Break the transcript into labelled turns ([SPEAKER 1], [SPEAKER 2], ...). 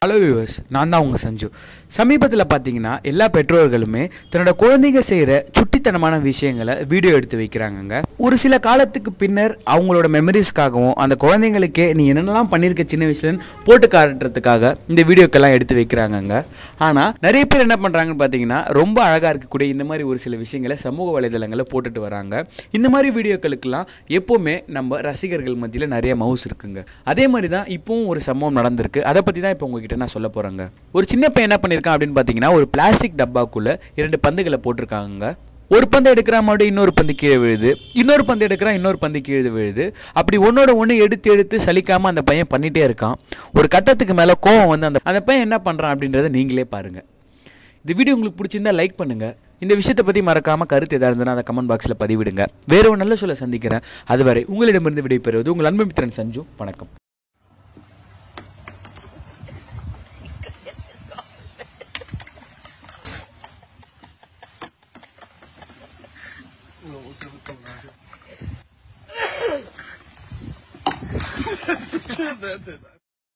[SPEAKER 1] Hello viewers நான் தான் உங்கள் சஞ்சு சமீபத்தில் பார்த்தீங்கன்னா எல்லா பெற்றோர்களுமே தன்னோட குழந்தைங்க செய்கிற சுட்டித்தனமான விஷயங்களை வீடியோ எடுத்து வைக்கிறாங்கங்க ஒரு சில காலத்துக்கு பின்னர் அவங்களோட மெமரிஸ்க்காகவும் அந்த குழந்தைங்களுக்கே நீ என்னென்னலாம் பண்ணியிருக்க சின்ன வயசுலன்னு போட்டு காட்டுறதுக்காக இந்த வீடியோக்கெல்லாம் எடுத்து வைக்கிறாங்கங்க ஆனால் நிறைய பேர் என்ன பண்ணுறாங்கன்னு பார்த்தீங்கன்னா ரொம்ப அழகாக இருக்கக்கூடிய இந்த மாதிரி ஒரு சில விஷயங்களை சமூக வலைதளங்களில் போட்டுட்டு வராங்க இந்த மாதிரி வீடியோக்களுக்கெல்லாம் எப்போவுமே நம்ம ரசிகர்கள் மத்தியில் நிறைய மவுஸ் இருக்குங்க அதே மாதிரி தான் இப்போவும் ஒரு சம்பவம் நடந்திருக்கு அதை பற்றி தான் இப்போ உங்ககிட்ட நான் சொல்ல போகிறேங்க ஒரு சின்ன பையன் என்ன பண்ணியிருக்கான் அப்படின்னு பார்த்தீங்கன்னா ஒரு பிளாஸ்டிக் டப்பாக்குள்ளே இரண்டு பந்துகளை போட்டிருக்காங்க ஒரு பந்து எடுக்கிற மறுபடியும் இன்னொரு பந்து கீழே விழுது இன்னொரு பந்து எடுக்கிறான் இன்னொரு பந்து கீழே விழுது அப்படி ஒன்னோட ஒன்று எடுத்து எடுத்து சலிக்காமல் அந்த பையன் பண்ணிகிட்டே இருக்கான் ஒரு கட்டத்துக்கு மேலே கோவம் வந்து அந்த அந்த பையன் என்ன பண்ணுறான் அப்படின்றத நீங்களே பாருங்கள் இந்த வீடியோ உங்களுக்கு பிடிச்சிருந்தா லைக் பண்ணுங்க இந்த விஷயத்தை பற்றி மறக்காம கருத்து எதாவது இருந்ததுன்னா அதை கமெண்ட் பாக்ஸில் பதிவிடுங்க வேற ஒரு நல்ல சொல்ல சந்திக்கிறேன் அதுவரை உங்களிடமிருந்து விடைபெறுவது உங்கள் அன்பு மித்திரன் சஞ்சு வணக்கம்
[SPEAKER 2] That's it.